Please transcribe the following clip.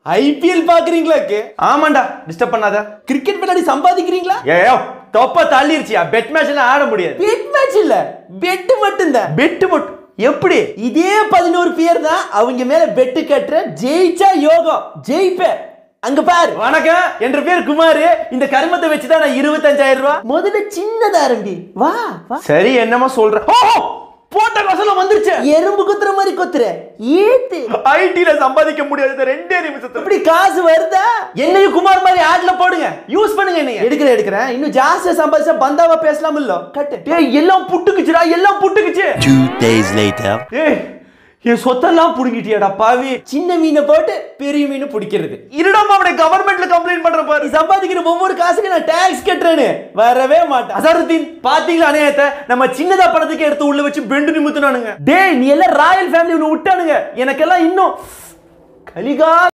IPL பாக்குறீங்களாக்கு ஆமாண்டா disturb பண்ணாத cricket விளையாடி சம்பாதிக்கிறீங்களா ஏயோ தொப்ப தள்ளிருச்சியா பெட் மேட்ச் எல்லாம் ஆட முடியாது பெட் மேட்ச் இல்ல பெட் மட்டும்தான் பெட்டு மட்டும் எப்படி இதே பதினோரு பேர் தான் அவங்க மேல பெட்டு கட்டுற ஜெயிச்சா யோகம் ஜெயிப்பேன் அங்க பாரு வணக்கம் என்ற பேர் குமார் இந்த கருமத்தை வச்சு தான் நான் இருபத்தஞ்சாயிரம் ரூபாய் முதல்ல சின்னதா ஆரம்பி வா வா சரி என்னமோ சொல்ற ஓ போட்ட காசெல்லாம் வந்துருச்சு எறும்பு குத்துற மாதிரி குத்துற ஏத்து ஐடில சம்பாதிக்க முடியாது இந்த ரெண்டே நிமிஷத்துல இப்படி காசு வருதா என்னையும் குமார் மாதிரி ஆட்ல போடுங்க யூஸ் பண்ணுங்க என்னைய எடுக்கிறேன் எடுக்கிறேன் இன்னும் ஜாஸ்தியா சம்பாதிச்சா பந்தாவா பேசலாம் இல்ல கட்டு ஏய் எல்லாம் புட்டுக்குச்சுடா எல்லாம் புட்டுக்குச்சு Two days later. ஏய் என் சொத்தெல்லாம் புடுங்கிட்டியாடா பாவி சின்ன மீனை போட்டு பெரிய மீன் பிடிக்கிறது இருடாம அவனை கவர்மெண்ட்ல கம்ப்ளைண்ட் பண்ற பாரு நீ சம்பாதிக்கிற ஒவ்வொரு காசுக்கு நான் டாக்ஸ் கட்டுறேன்னு வரவே மாட்டேன் அசருத்தீன் பாத்தீங்களா அநியாயத்தை நம்ம சின்னதா படத்துக்கு எடுத்து உள்ள வச்சு பெண்டு நிமித்துனானுங்க டேய் நீ எல்லாம் ராயல் ஃபேமிலி ஒன்று விட்டானுங்க எனக்கெல்லாம் இன்னும் கலிகா